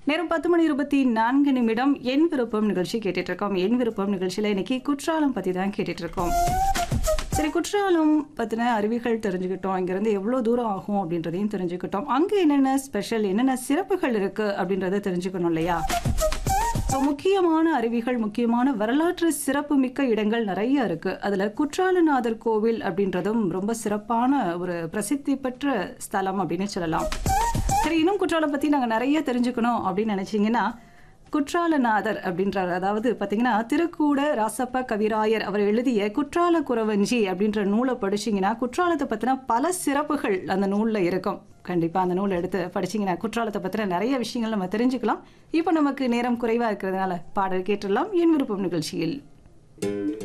நேரம் பத்து மணி இருபத்தி நான்கு நிமிடம் என் விருப்பம் நிகழ்ச்சி கேட்டுட்டு இருக்கோம் என் விருப்பம் நிகழ்ச்சியில இன்னைக்கு குற்றாலம் பத்தி தான் கேட்டுட்டு இருக்கோம் சரி குற்றாலம் பத்தின அறிவிகள் தெரிஞ்சுக்கிட்டோம் இங்கிருந்து எவ்வளவு தூரம் ஆகும் அப்படின்றதையும் தெரிஞ்சுக்கிட்டோம் அங்க என்னென்ன ஸ்பெஷல் என்னென்ன சிறப்புகள் இருக்கு அப்படின்றத தெரிஞ்சுக்கணும் இல்லையா ஸோ முக்கியமான அருவிகள் முக்கியமான வரலாற்று சிறப்பு மிக்க இடங்கள் நிறைய இருக்கு அதுல குற்றாலநாதர் கோவில் அப்படின்றதும் ரொம்ப சிறப்பான ஒரு பிரசித்தி பெற்ற ஸ்தலம் அப்படின்னு சொல்லலாம் சரி இன்னும் குற்றாலம் பத்தி நாங்க நிறைய தெரிஞ்சுக்கணும் அப்படின்னு நினைச்சீங்கன்னா குற்றாலநாதர் அப்படின்றார் அதாவது பாத்தீங்கன்னா திருக்கூட ராசப்ப கவிராயர் அவர் எழுதிய குற்றால குறவஞ்சி அப்படின்ற நூலை படிச்சீங்கன்னா குற்றாலத்தை பத்தின பல சிறப்புகள் அந்த நூல்ல இருக்கும் கண்டிப்பா அந்த நூலை எடுத்து படிச்சீங்கன்னா குற்றாலத்தை பத்தின நிறைய விஷயங்கள் நம்ம தெரிஞ்சுக்கலாம் இப்போ நமக்கு நேரம் குறைவா இருக்கிறதுனால பாடல் கேட்டுடலாம் என் விருப்பம் நிகழ்ச்சியில்